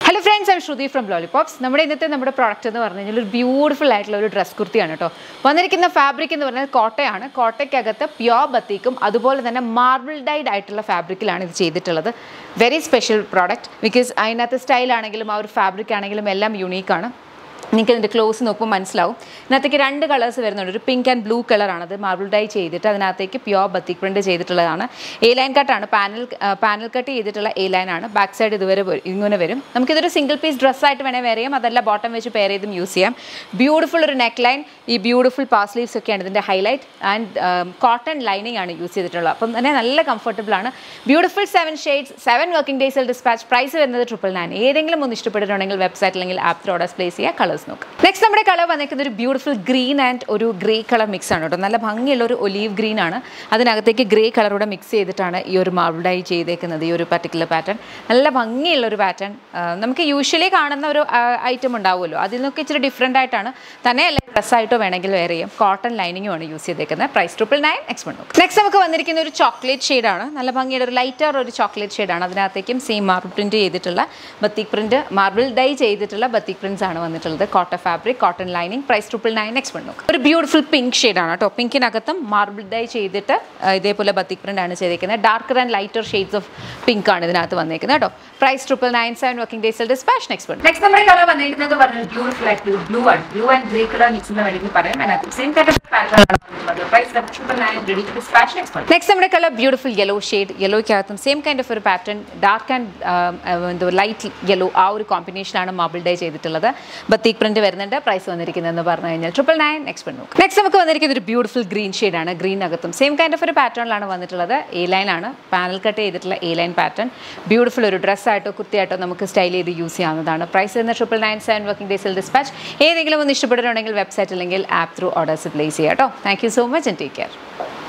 hello friends I'm Shruti from lollipops നമ്മുടെ ഇന്നത്തെ നമ്മുടെ പ്രോഡക്റ്റ് എന്ന് പറഞ്ഞു കഴിഞ്ഞാൽ ഒരു ബ്യൂട്ടിഫുൾ ആയിട്ടുള്ള ഒരു ഡ്രസ് കുർത്തിയാണ് കേട്ടോ വന്നിരിക്കുന്ന ഫാബ്രിക് എന്ന് പറഞ്ഞാൽ കോട്ടയാണ് കോട്ടയ്ക്കകത്ത് പ്യോർ ബത്തീക്കും അതുപോലെ തന്നെ മാർബിൾ ഡൈഡ് ആയിട്ടുള്ള ഫാബ്രിക്കിലാണ് ഇത് ചെയ്തിട്ടുള്ളത് വെരി സ്പെഷ്യൽ പ്രോഡക്റ്റ് ബിക്കോസ് അതിനകത്ത് സ്റ്റൈലാണെങ്കിലും ആ ഒരു ഫാബ്രിക് ആണെങ്കിലും എല്ലാം യുണീക്കാണ് നിങ്ങൾക്ക് ഇതിൻ്റെ ക്ലോസ് നോക്കുമ്പോൾ മനസ്സിലാവും ഇതിനകത്തേക്ക് രണ്ട് കളേഴ്സ് വരുന്നുണ്ട് ഒരു പിങ്ക് ആൻഡ് ബ്ലൂ കളറാണത് മാർബിൾ ഡൈ ചെയ്തിട്ട് അതിനകത്തേക്ക് പ്യോർ ബത്തിക് പ്രിൻറ്റ് ചെയ്തിട്ടുള്ളതാണ് എ ലൈൻ കട്ടാണ് പാനൽ പാനൽ കട്ട് ചെയ്തിട്ടുള്ള എ ലൈൻ ആണ് ബാക്ക് സൈഡ് ഇതുവരെ വരും- ഇങ്ങനെ വരും നമുക്കിതൊരു സിംഗിൾ പീസ് ഡ്രസ്സായിട്ട് വേണേൽ വെയർ ചെയ്യാം അതല്ല ബോട്ടം വെച്ച് പെയർ ചെയ്തും യൂസ് ചെയ്യാം ബ്യൂട്ടിഫുൾ ഒരു നെക്ക് ലൈൻ ഈ ബ്യൂട്ടിഫുൾ പാസ് ലീവ്സ് ഒക്കെയാണ് ഇതിൻ്റെ ഹൈലൈറ്റ് ആൻഡ് കോട്ടൺ ലൈനിങ് ആണ് യൂസ് ചെയ്തിട്ടുള്ളത് അപ്പം തന്നെ നല്ല കംഫർട്ടബിൾ ആണ് beautiful seven shades seven working ഡേയ്സിൽ ഡിസ്പാച്ച് പ്രൈസ് വരുന്നത് ട്രിപ്പിൾ നയൻ ഏതെങ്കിലും ഒന്ന് ഇഷ്ടപ്പെട്ടിട്ടുണ്ടെങ്കിൽ വെബ്സൈറ്റ് അല്ലെങ്കിൽ ആപ്പ് ഓർഡേഴ്സ് പ്ലേസ് ചെയ്യുക കളേഴ്സ് നോക്കുക നെക്സ്റ്റ് നമ്മുടെ കളർ വന്നിരിക്കുന്നത് ഒരു ബ്യൂട്ടിഫുൾ ഗ്രീൻ ആൻഡ് ഒരു ഗ്രേ കളർ മിക്സ് ആണ് കേട്ടോ നല്ല ഭംഗിയുള്ള ഒരു ഒലീവ് ഗ്രീൻ ആണ് അതിനകത്തേക്ക് ഗ്രേ കളറൂടെ മിക്സ് ചെയ്തിട്ടാണ് ഈ ഒരു മാർബിൾ ഡൈ ചെയ്തേക്കുന്നത് ഈ ഒരു പർട്ടിക്കുലർ പാറ്റേൺ നല്ല ഭംഗിയുള്ള ഒരു പാറ്റേൺ നമുക്ക് യൂഷ്വലി കാണുന്ന ഒരു ഐറ്റം ഉണ്ടാവുമല്ലോ അതിൽ നിന്നൊക്കെ ഇച്ചിരി ഡിഫറെൻ്റ് ആയിട്ടാണ് തന്നെയല്ല ഡ്രസ്സായിട്ടോ വേണമെങ്കിൽ വെയർ ചെയ്യാം കോട്ടൺ ലൈനിങ്ങുമാണ് യൂസ് ചെയ്തേക്കുന്നത് പ്രൈസ് ട്രിപ്പിൾ നയൻ എക്സ്പെൻഡ് നോക്കും നെക്സ്റ്റ് നമുക്ക് വന്നിരിക്കുന്ന ഒരു ചോക്ലേറ്റ് ഷെയ്ഡാണ് നല്ല ഭംഗിയുടെ ഒരു ലൈറ്റർ ഒരു ചോക്ലേറ്റ് ഷെയ്ഡാണ് അതിനകത്തേക്കും സെയിം മാർബിൾ പ്രിൻറ്റ് ചെയ്തിട്ടുള്ള ബത്തിക് പ്രിൻറ്റ് മാർബിൾ ഡൈ ചെയ്തിട്ടുള്ള ബത്തിക് പ്രിൻസ് ആണ് വന്നിട്ടുള്ളത് cotton fabric cotton lining price triple nine expand നോക്കും ഒരു ബ്യൂട്ടിഫുൾ പിങ്ക് ഷെയ്ഡാണ് കേട്ടോ പിങ്കിനകത്തും മാർബിൾ ഡൈ ചെയ്തിട്ട് ആ, ഇതേപോലെ ബത്തിക് പ്രിൻ്റ് ആണ് ചെയ്തിരിക്കുന്നത് darker and lighter shades of pink ആണ് ഇതിനകത്ത് വന്നിരിക്കുന്നത് കേട്ടോ price triple nine seven working ഡേയ്സിൽ ഡിസ്പാഷൻ എക്സ്പെർട്ട് നെക്സ്റ്റ് നമ്മുടെ കളർ വന്നിരിക്കുന്നത് പറഞ്ഞത് ബ്യൂട്ടിഫുൾ ആയിട്ട് ബ്ലൂ ആണ് blue and grey colour mix എന്ന് വേണമെങ്കിൽ പറയാം അതിനകത്ത് സെയിം പാറ്റേൺ ആണ് വന്നിട്ടുള്ളത് price triple nine ready dispatch and expert next നമ്മുടെ കളർ ബ്യൂട്ടിഫുൾ യെല്ലോ ഷെയ്ഡ് യെല്ലോയ്ക്കകത്തും സെയിം കൈൻഡ് ഓഫ് ഒരു പാറ്റേൺ ഡാർക്ക് ആൻഡ് എന്തോ ലൈറ്റ് യെല്ലോ ആ ഒരു കോമ്പിനേഷനാണ് മാർബിൾ ഡേ ചെയ്തിട്ടുള്ളത് ബത്തീക് പ്രിന്റ് വരുന്നുണ്ട് പ്രൈസ് വന്നിരിക്കുന്നതെന്ന് പറഞ്ഞു കഴിഞ്ഞാൽ ട്രിപ്പിൾ നയൻ എക്സ്പെൻഡ് നോക്ക് നെക്സ്റ്റ് നമുക്ക് വന്നിരിക്കുന്നത് ഒരു ബ്യൂട്ടിഫുൾ ഗ്രീൻ ഷെയ്ഡാണ് ഗ്രീനകത്തും സെയിം കൈൻഡ് ഓഫ് ഒരു പാറ്റേണിലാണ് വന്നിട്ടുള്ളത് എ ലൈൻ ആണ് പാനൽ കട്ട് ചെയ്തിട്ടുള്ള എ ലൈൻ പാറ്റേൺ ബ്യൂട്ടിഫുൾ ഒരു ഡ്രസ്സായിട്ടോ കുത്തിയായിട്ടോ നമുക്ക് സ്റ്റൈൽ ചെയ്ത് യൂസ് ചെയ്യാവുന്നതാണ് പ്രൈസ് വരുന്ന ട്രിപ്പിൾ നയൻ സെവൻ വർക്കിംഗ് ഡേയ്സിൽ ഡിസ്പാച്ച് ഏതെങ്കിലും ഒന്ന് ഇഷ്ടപ്പെട്ടിട്ടുണ്ടെങ്കിൽ വെബ്സൈറ്റ് അല്ലെങ്കിൽ ആപ്പ് ത്രൂ ഓർഡേഴ്സ് പ്ലേസ് ചെയ്യാം കേട്ടോ thank you so much and take care